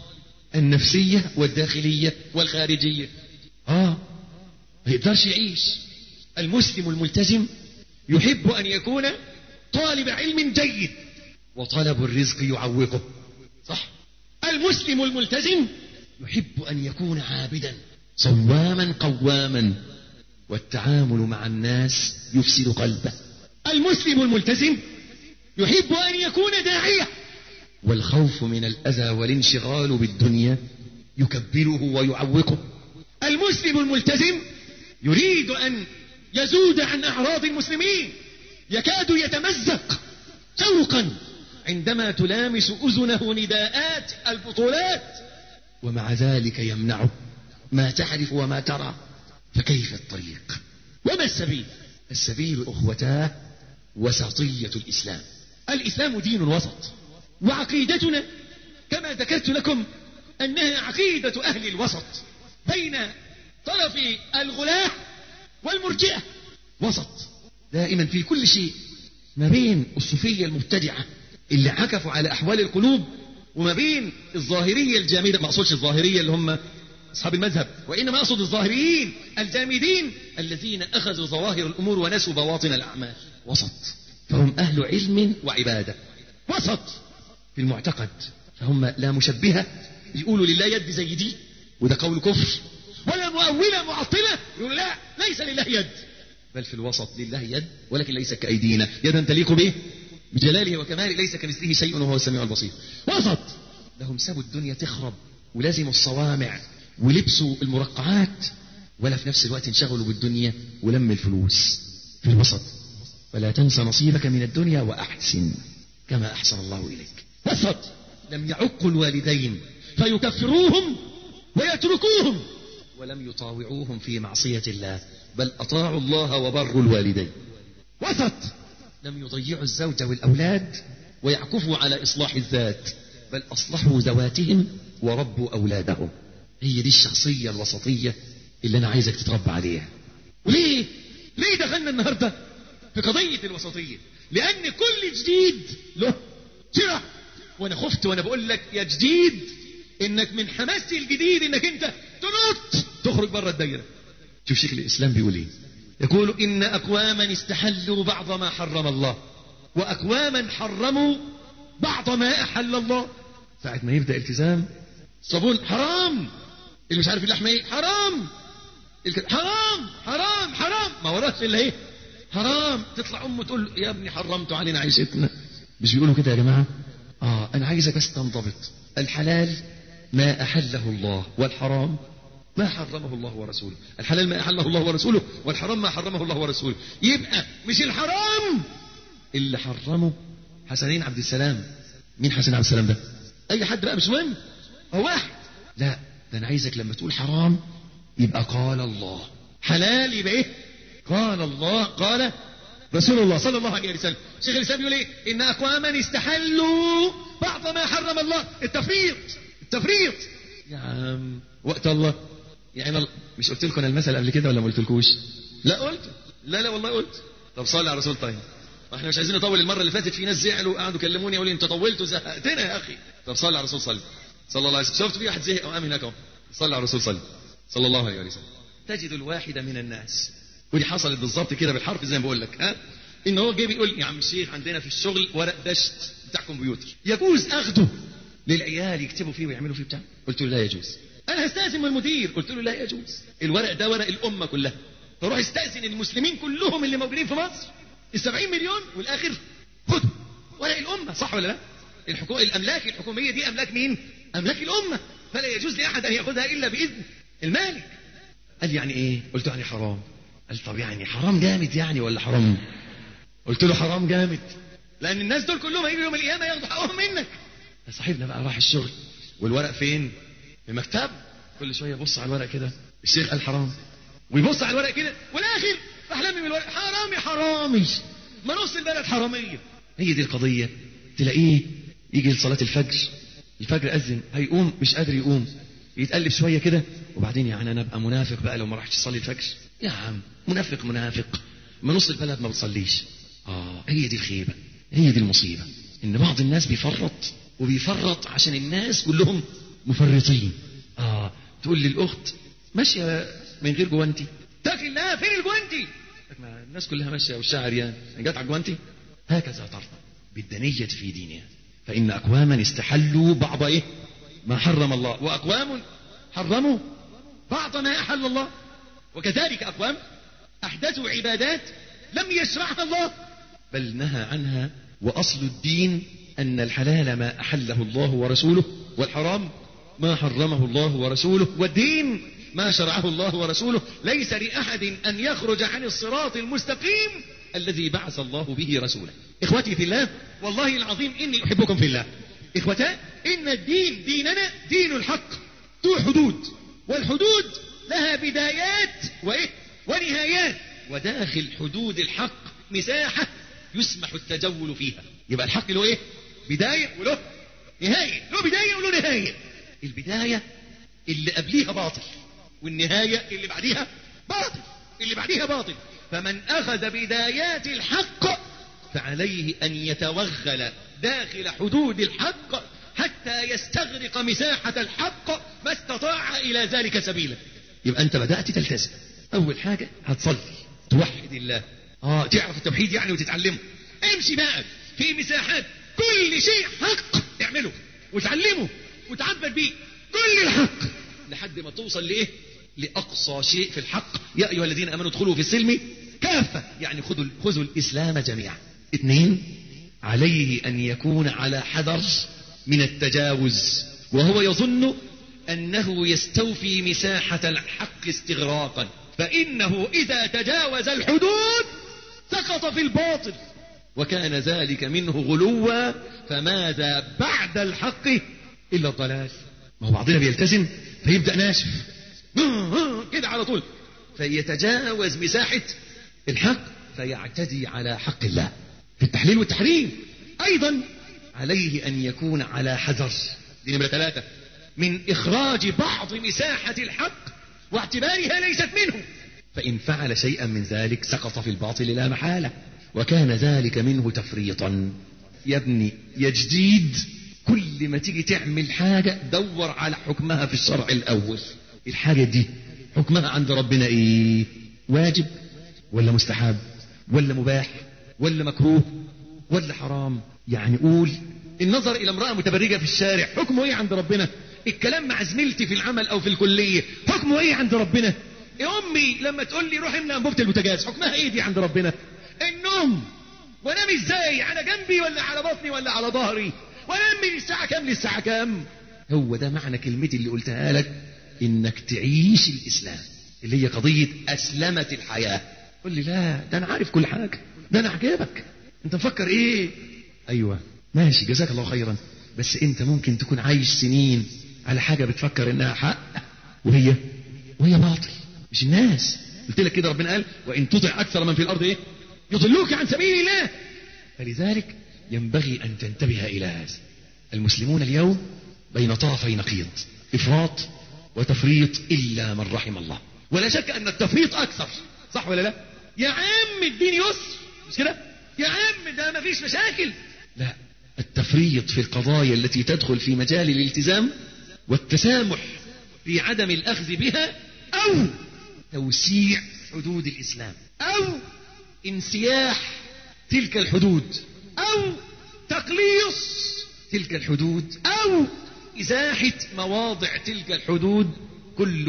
النفسية والداخلية والخارجية آه ما يقدرش يعيش المسلم الملتزم يحب أن يكون طالب علم جيد وطلب الرزق يعوقه صح المسلم الملتزم يحب أن يكون عابدا صواما قواما والتعامل مع الناس يفسد قلبه المسلم الملتزم يحب أن يكون داعية والخوف من الأذى والانشغال بالدنيا يكبره ويعوقه المسلم الملتزم يريد أن يزود عن أعراض المسلمين يكاد يتمزق شوقا عندما تلامس أذنه نداءات البطولات ومع ذلك يمنعه ما تعرف وما ترى فكيف الطريق وما السبيل السبيل أخوتاه وسطية الإسلام الإسلام دين وسط وعقيدتنا كما ذكرت لكم أنها عقيدة أهل الوسط بين طرف الغلاة والمرجئة وسط دائما في كل شيء ما بين الصوفية المبتدعة اللي عكفوا على أحوال القلوب وما بين الظاهرية الجامدة ما أقصدش الظاهرية اللي هم أصحاب المذهب وإنما أقصد الظاهريين الجامدين الذين أخذوا ظواهر الأمور ونسوا بواطن الأعمال وسط فهم أهل علم وعبادة وسط في المعتقد فهم لا مشبهة يقولوا لله يد زي دي وده قول كفر ولا مؤولة معطلة يقول لا ليس لله يد بل في الوسط لله يد ولكن ليس كأيدينا يدا تليق به بجلاله وكماله ليس كمثله شيء وهو السميع البصير وسط لهم سابوا الدنيا تخرب ولازموا الصوامع ولبسوا المرقعات ولا في نفس الوقت انشغلوا بالدنيا ولم الفلوس في الوسط ولا تنس نصيبك من الدنيا وأحسن كما أحسن الله إليك وسط لم يعقوا الوالدين فيكفروهم ويتركوهم ولم يطاوعوهم في معصية الله بل أطاعوا الله وبروا الوالدين وسط لم يضيعوا الزوج والأولاد ويعكفوا على إصلاح الذات بل أصلحوا ذواتهم وربوا أولادهم هي دي الشخصية الوسطية اللي أنا عايزك تتربى عليها وليه؟ ليه دخلنا النهاردة في قضية الوسطية؟ لأن كل جديد له سرعة وأنا خفت وأنا بقول لك يا جديد إنك من حماس الجديد إنك أنت تنط تخرج بره الدايرة شوف شيخ الإسلام بيقول إيه يقول إن أقواما استحلوا بعض ما حرم الله وأقواما حرموا بعض ما أحل الله ساعة ما يبدأ التزام صابون حرام اللي مش عارف اللحمة ايه حرام الك- حرام حرام حرام ما وراش الا ايه حرام تطلع امه تقول له يا ابني حرمتوا علينا عيشتنا مش بيقولوا كده يا جماعة اه انا عايزك بس تنضبط الحلال ما احله الله والحرام ما حرمه الله ورسوله الحلال ما احله الله ورسوله والحرام ما حرمه الله ورسوله يبقى مش الحرام اللي حرمه حسنين عبد السلام مين حسن عبد السلام ده اي حد بقى مش مهم هو واحد لا ده انا عايزك لما تقول حرام يبقى قال الله حلال يبقى ايه قال الله قال رسول الله صلى الله عليه وسلم شيخ الاسلام يقول ايه ان اقواما استحلوا بعض ما حرم الله التفريط التفريط يا عم وقت الله يعني أنا مش قلت لكم أنا المثل قبل كده ولا ما قلتلكوش لا قلت لا لا والله قلت طب صلي على الرسول طيب احنا مش عايزين نطول المره اللي فاتت في ناس زعلوا قعدوا كلموني يقولوا لي انت طولت وزهقتنا يا اخي طب صلي على الرسول صلي صلى الله عليه وسلم شفت في واحد زهق وقام هناك اهو صلي على الرسول صلي صلى الله عليه وسلم تجد الواحد من الناس ودي حصلت بالظبط كده بالحرف زي ما بقول لك ها ان هو جه بيقول يا عم الشيخ عندنا في الشغل ورق دشت بتاع كمبيوتر يجوز اخده للعيال يكتبوا فيه ويعملوا فيه بتاع قلت له لا يجوز انا هستاذن من المدير قلت له لا يجوز الورق ده ورق الامه كلها فروح استاذن المسلمين كلهم اللي موجودين في مصر ال 70 مليون والاخر خدوا ورق الامه صح ولا لا الحكو... الاملاك الحكوميه دي املاك مين املاك الامه فلا يجوز لاحد ان ياخذها الا باذن المالك قال لي يعني ايه قلت له يعني حرام قال طب يعني حرام جامد يعني ولا حرام قلت له حرام جامد لان الناس دول كلهم هيجوا يوم القيامه ياخدوا حقهم منك صاحبنا بقى راح الشغل والورق فين في مكتب كل شويه يبص على الورق كده الشيخ قال حرام ويبص على الورق كده والاخر راح لمي من الورق حرامي حرامي ما نص البلد حراميه هي دي القضيه تلاقيه يجي لصلاه الفجر الفجر اذن هيقوم مش قادر يقوم يتقلب شويه كده وبعدين يعني انا ابقى منافق بقى لو ما راحش اصلي الفجر يا عم منافق منافق ما نص البلد ما بتصليش اه هي دي الخيبه هي دي المصيبه ان بعض الناس بيفرط وبيفرط عشان الناس كلهم مفرطين اه تقول للاخت ماشيه من غير جوانتي تاكل لا فين الجوانتي ما الناس كلها ماشيه وشها عريان جت على الجوانتي هكذا ترضى بالدنيه في دينها فان اقواما استحلوا بعض ايه ما حرم الله واقوام حرموا بعض ما احل الله وكذلك اقوام احدثوا عبادات لم يشرعها الله بل نهى عنها واصل الدين ان الحلال ما احله الله ورسوله والحرام ما حرمه الله ورسوله والدين ما شرعه الله ورسوله ليس لاحد ان يخرج عن الصراط المستقيم الذي بعث الله به رسوله اخوتي في الله والله العظيم اني احبكم في الله اخوتان ان الدين ديننا دين الحق ذو حدود والحدود لها بدايات وايه ونهايات وداخل حدود الحق مساحه يسمح التجول فيها يبقى الحق له ايه بدايه وله نهايه له بدايه وله نهايه البدايه اللي قبليها باطل والنهايه اللي بعديها باطل اللي بعديها باطل فمن اخذ بدايات الحق فعليه ان يتوغل داخل حدود الحق حتى يستغرق مساحه الحق ما استطاع الى ذلك سبيلا يبقى انت بدات تلتزم اول حاجه هتصلي توحد الله اه تعرف التوحيد يعني وتتعلمه امشي بقى في مساحات كل شيء حق اعمله وتعلمه وتعبد بيه كل الحق لحد ما توصل لايه لاقصى شيء في الحق يا ايها الذين امنوا ادخلوا في السلم كافه يعني خذوا خذوا الاسلام جميعا اثنين عليه ان يكون على حذر من التجاوز وهو يظن انه يستوفي مساحه الحق استغراقا فانه اذا تجاوز الحدود سقط في الباطل وكان ذلك منه غلوا فماذا بعد الحق الا الضلال ما هو بعضنا بيلتزم فيبدا ناشف كده على طول فيتجاوز مساحة الحق فيعتدي على حق الله في التحليل والتحريم أيضا عليه أن يكون على حذر دي نمرة ثلاثة من إخراج بعض مساحة الحق واعتبارها ليست منه فإن فعل شيئا من ذلك سقط في الباطل لا محالة وكان ذلك منه تفريطا يا ابني يا جديد كل ما تيجي تعمل حاجة دور على حكمها في الشرع الأول الحاجة دي حكمها عند ربنا ايه واجب ولا مستحب ولا مباح ولا مكروه ولا حرام يعني قول النظر الى امرأة متبرجة في الشارع حكمه ايه عند ربنا الكلام مع زميلتي في العمل او في الكلية حكمه ايه عند ربنا يا امي لما تقول لي روح املى انبوبة البوتاجاز حكمها ايه دي عند ربنا النوم وانام ازاي على جنبي ولا على بطني ولا على ظهري وانام من الساعة كام للساعة كام هو ده معنى كلمتي اللي قلتها لك انك تعيش الاسلام اللي هي قضية اسلمت الحياة قل لي لا ده انا عارف كل حاجة ده انا عجبك انت مفكر ايه ايوه ماشي جزاك الله خيرا بس انت ممكن تكون عايش سنين على حاجة بتفكر انها حق وهي وهي باطل مش الناس قلت لك كده ربنا قال وان تطع اكثر من في الارض ايه يضلوك عن سبيل الله فلذلك ينبغي ان تنتبه الى هذا المسلمون اليوم بين طرفي نقيض افراط وتفريط الا من رحم الله ولا شك ان التفريط اكثر صح ولا لا يا عم الدين يسر مش كده يا عم ده ما فيش مشاكل لا التفريط في القضايا التي تدخل في مجال الالتزام والتسامح في عدم الاخذ بها او توسيع حدود الاسلام او انسياح تلك الحدود او تقليص تلك الحدود او ازاحه مواضع تلك الحدود كل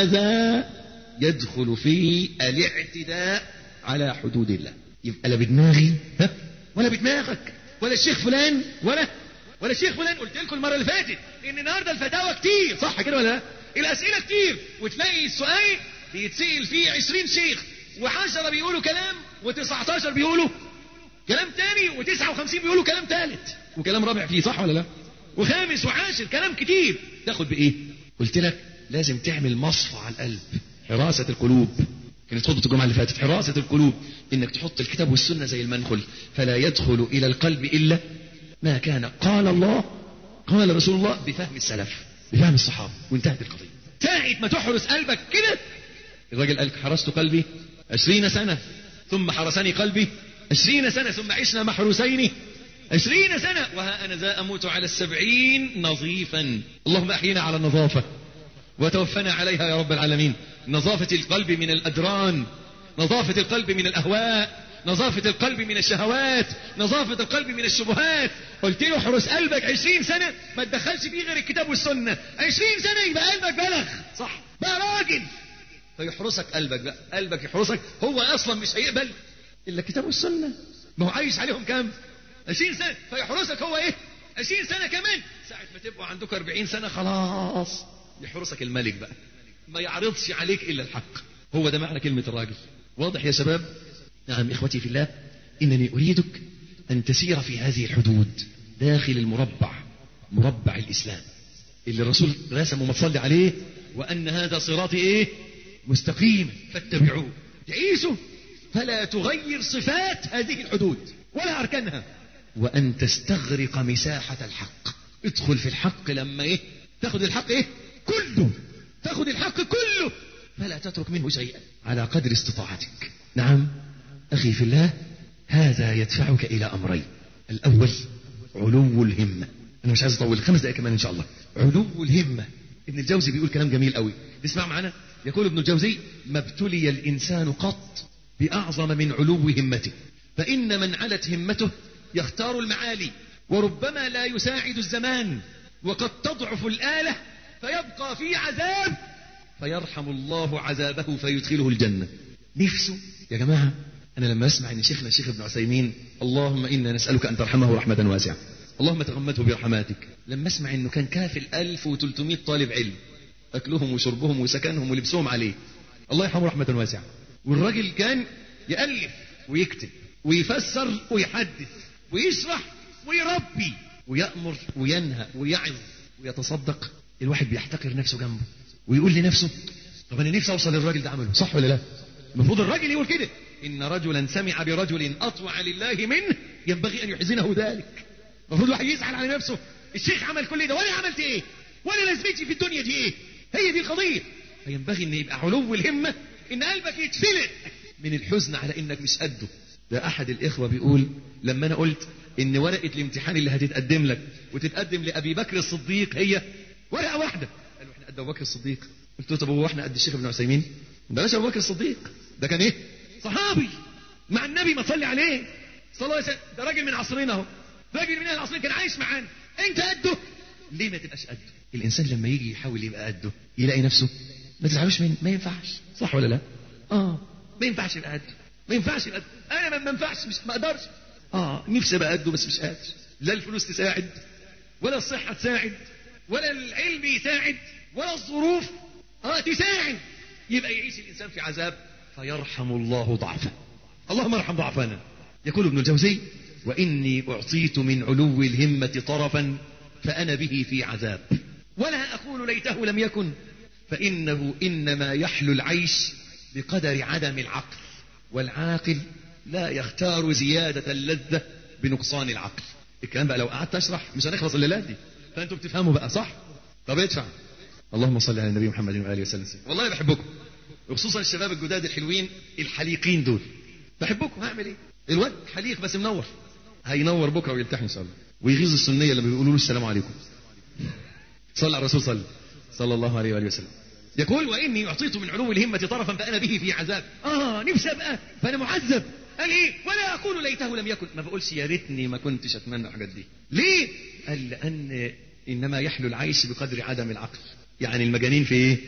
هذا يدخل في الاعتداء على حدود الله يبقى لا بدماغي ها ولا بدماغك ولا الشيخ فلان ولا ولا الشيخ فلان قلت لكم المره اللي فاتت ان النهارده الفتاوى كتير صح كده ولا لا الاسئله كتير وتلاقي السؤال بيتسال فيه 20 شيخ و10 بيقولوا كلام و19 بيقولوا كلام تاني و59 بيقولوا كلام ثالث وكلام رابع فيه صح ولا لا وخامس وعاشر كلام كتير تاخد بايه قلت لك لازم تعمل مصفى على القلب حراسة القلوب كانت خطبة الجمعة اللي فاتت حراسة القلوب انك تحط الكتاب والسنة زي المنخل فلا يدخل الى القلب الا ما كان قال الله قال رسول الله بفهم السلف بفهم الصحابة وانتهت القضية ساعة ما تحرس قلبك كده الراجل قال حرست قلبي عشرين سنة ثم حرسني قلبي عشرين سنة ثم عشنا محروسين عشرين سنة وها أنا ذا أموت على السبعين نظيفا اللهم أحينا على النظافة وتوفنا عليها يا رب العالمين نظافة القلب من الأدران نظافة القلب من الأهواء نظافة القلب من الشهوات نظافة القلب من الشبهات قلت له احرس قلبك عشرين سنة ما تدخلش فيه غير الكتاب والسنة عشرين سنة يبقى قلبك بلغ صح بقى راجل فيحرسك قلبك بقى قلبك يحرسك هو أصلا مش هيقبل إلا الكتاب والسنة ما هو عايش عليهم كام عشرين سنة فيحرسك هو إيه عشرين سنة كمان ساعة ما تبقوا عندك أربعين سنة خلاص يحرسك الملك بقى ما يعرضش عليك إلا الحق هو ده معنى كلمة الراجل واضح يا شباب نعم إخوتي في الله إنني أريدك أن تسير في هذه الحدود داخل المربع مربع الإسلام اللي الرسول رسم وما تصلي عليه وأن هذا صراطي إيه مستقيم فاتبعوه تعيسوا فلا تغير صفات هذه الحدود ولا أركانها وأن تستغرق مساحة الحق ادخل في الحق لما إيه تاخد الحق إيه كله تاخد الحق كله فلا تترك منه شيئا على قدر استطاعتك نعم أخي في الله هذا يدفعك إلى أمرين الأول علو الهمة أنا مش عايز أطول خمس دقائق كمان إن شاء الله علو الهمة ابن الجوزي بيقول كلام جميل قوي اسمع معنا يقول ابن الجوزي ما ابتلي الإنسان قط بأعظم من علو همته فإن من علت همته يختار المعالي وربما لا يساعد الزمان وقد تضعف الآلة فيبقى في عذاب فيرحم الله عذابه فيدخله الجنة نفسه يا جماعة أنا لما أسمع أن شيخنا الشيخ ابن عثيمين اللهم إنا نسألك أن ترحمه رحمة واسعة اللهم تغمده برحماتك لما أسمع أنه كان كافل 1300 طالب علم أكلهم وشربهم وسكنهم ولبسهم عليه الله يرحمه رحمة واسعة والراجل كان يألف ويكتب ويفسر ويحدث ويشرح ويربي ويأمر وينهى ويعظ ويتصدق الواحد بيحتقر نفسه جنبه ويقول لنفسه طب انا نفسي اوصل للراجل ده عمله صح ولا لا المفروض الراجل يقول كده ان رجلا سمع برجل اطوع لله منه ينبغي ان يحزنه ذلك المفروض الواحد يزعل على نفسه الشيخ عمل كل ده وانا عملت ايه وانا لازمتي في الدنيا دي ايه هي دي القضيه فينبغي ان يبقى علو الهمه ان قلبك يتفلق من الحزن على انك مش قده ده احد الاخوه بيقول لما انا قلت ان ورقه الامتحان اللي هتتقدم لك وتتقدم لابي بكر الصديق هي ورقه واحده قالوا احنا قد ابو بكر الصديق قلت له طب هو احنا قد الشيخ ابن عثيمين بلاش ابو بكر الصديق ده كان ايه صحابي مع النبي ما تصلي عليه صلى الله عليه وسلم ده راجل من عصرنا اهو راجل من العصرين كان عايش معانا انت قده ليه ما تبقاش قده الانسان لما يجي يحاول يبقى قده يلاقي نفسه ما تزعلوش مني ما ينفعش صح ولا لا اه ما ينفعش يبقى قده ما ينفعش يبقى قده انا ما- ما ينفعش مش ما اقدرش اه نفسي ابقى قده بس مش قادر لا الفلوس تساعد ولا الصحه تساعد ولا العلم يساعد ولا الظروف اه تساعد يبقى يعيش الانسان في عذاب فيرحم الله ضعفه اللهم ارحم ضعفنا يقول ابن الجوزي واني اعطيت من علو الهمه طرفا فانا به في عذاب ولا اقول ليته لم يكن فانه انما يحلو العيش بقدر عدم العقل والعاقل لا يختار زياده اللذه بنقصان العقل الكلام بقى لو قعدت اشرح مش هنخلص الليلات دي فانتوا بتفهموا بقى صح طب ادفع اللهم صل على النبي محمد واله وسلم والله بحبكم وخصوصا الشباب الجداد الحلوين الحليقين دول بحبكم هعمل ايه الواد حليق بس منور هينور بكره ويلتحي ان شاء الله ويغيظ السنيه لما بيقولوا له السلام عليكم صلى على الرسول صلى صلى الله عليه واله وسلم يقول واني اعطيت من علو الهمه طرفا فانا به في عذاب اه نفسي ابقى فانا معذب قال ايه ولا اقول ليته لم يكن ما بقولش يا ريتني ما كنتش اتمنى الحاجات دي ليه قال لان انما يحلو العيش بقدر عدم العقل يعني المجانين في ايه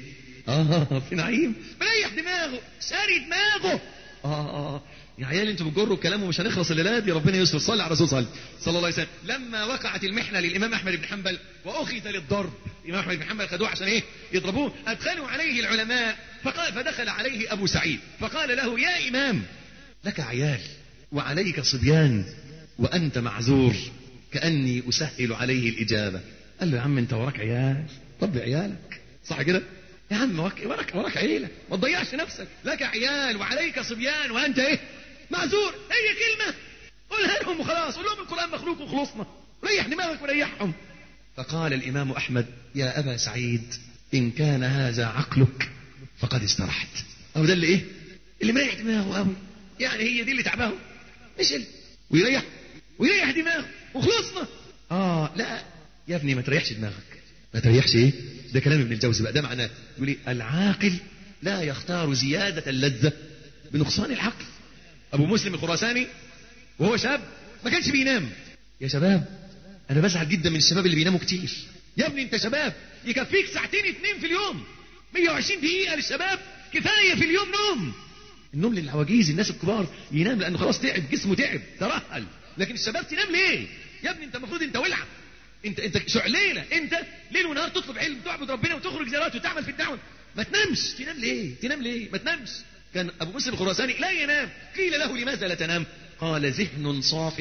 اه في نعيم مريح دماغه ساري دماغه اه اه يا عيال انتوا بتجروا الكلام ومش هنخلص الليله دي ربنا يستر صلي على الرسول صلى صلى الله عليه وسلم لما وقعت المحنه للامام احمد بن حنبل واخذ للضرب الامام احمد بن حنبل خدوه عشان ايه يضربوه ادخلوا عليه العلماء فقال فدخل عليه ابو سعيد فقال له يا امام لك عيال وعليك صبيان وانت معذور كاني اسهل عليه الاجابه قال له يا عم انت وراك عيال ربي عيالك صح كده يا عم وراك وراك, وراك عيله ما تضيعش نفسك لك عيال وعليك صبيان وانت ايه معذور هي كلمه قولها لهم وخلاص قول لهم القران مخلوق وخلصنا ريح دماغك وريحهم فقال الامام احمد يا ابا سعيد ان كان هذا عقلك فقد استرحت او ده اللي ايه اللي مريح دماغه قوي يعني هي دي اللي تعباه مش اللي ويريح ويريح دماغه وخلصنا اه لا يا ابني ما تريحش دماغك ما تريحش ايه ده كلام ابن الجوزي بقى ده معناه يقول ايه العاقل لا يختار زيادة اللذة بنقصان العقل ابو مسلم الخراساني وهو شاب ما كانش بينام يا شباب انا بزعل جدا من الشباب اللي بيناموا كتير يا ابني انت شباب يكفيك ساعتين اتنين في اليوم 120 دقيقة للشباب كفاية في اليوم نوم النوم للعواجيز الناس الكبار ينام لانه خلاص تعب جسمه تعب ترهل لكن الشباب تنام ليه يا ابني انت المفروض انت ولع انت انت شعليله انت ليل ونهار تطلب علم تعبد ربنا وتخرج زيارات وتعمل في الدعوه ما تنامش تنام ليه تنام ليه ما تنامش كان ابو مسلم الخراساني لا ينام قيل له لماذا لا تنام قال ذهن صاف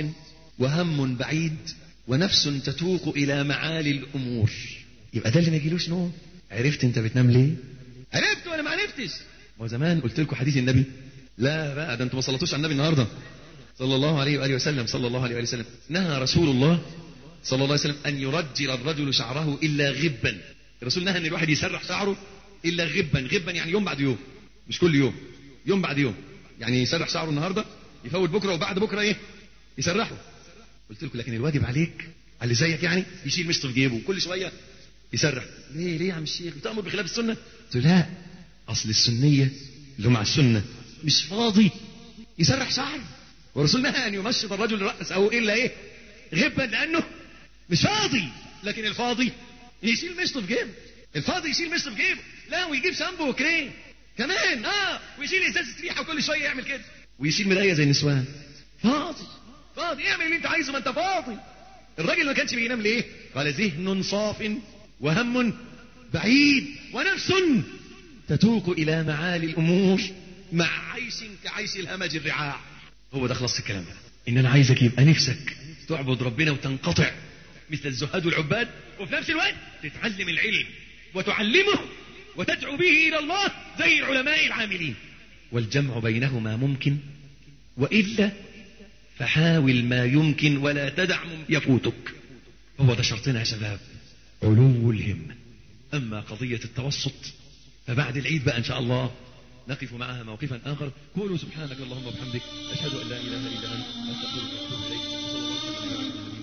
وهم بعيد ونفس تتوق الى معالي الامور يبقى ده اللي ما يجيلوش نوم عرفت انت بتنام ليه عرفت ولا ما عرفتش ما زمان قلت لكم حديث النبي لا بقى ده انتوا ما صليتوش على النبي النهارده صلى الله عليه واله وسلم صلى الله عليه واله وسلم نهى رسول الله صلى الله عليه وسلم ان يرجل الرجل شعره الا غبا الرسول نهى ان الواحد يسرح شعره الا غبا غبا يعني يوم بعد يوم مش كل يوم يوم بعد يوم يعني يسرح شعره النهارده يفوت بكره وبعد بكره ايه يسرحه قلت لكم لكن الواجب عليك على اللي زيك يعني يشيل مشط في جيبه وكل شويه يسرح ليه ليه يا عم الشيخ بتامر بخلاف السنه قلت له لا اصل السنيه اللي مع السنه مش فاضي يسرح شعره والرسول نهى ان يمشط الرجل راسه الا ايه غبا لانه مش فاضي لكن الفاضي يشيل مشط في جيبه الفاضي يشيل مشط في جيبه لا ويجيب شامبو وكريم كمان اه ويشيل ازازه ريحه وكل شويه يعمل كده ويشيل مرايه زي النسوان فاضي فاضي اعمل اللي انت عايزه ما انت فاضي الراجل ما كانش بينام ليه قال ذهن صاف وهم بعيد ونفس تتوق الى معالي الامور مع عيش كعيش الهمج الرعاع هو ده خلاص الكلام ده ان انا عايزك يبقى نفسك تعبد ربنا وتنقطع مثل الزهاد والعباد وفي نفس الوقت تتعلم العلم وتعلمه وتدعو به إلى الله زي العلماء العاملين والجمع بينهما ممكن وإلا فحاول ما يمكن ولا تدع مم- يفوتك هو ده شرطنا يا شباب علو الهمة أما قضية التوسط فبعد العيد بقى إن شاء الله نقف معها موقفا آخر قولوا سبحانك اللهم وبحمدك أشهد أن لا إله إلا أنت أستغفرك وأتوب إليك صلى الله عليه وسلم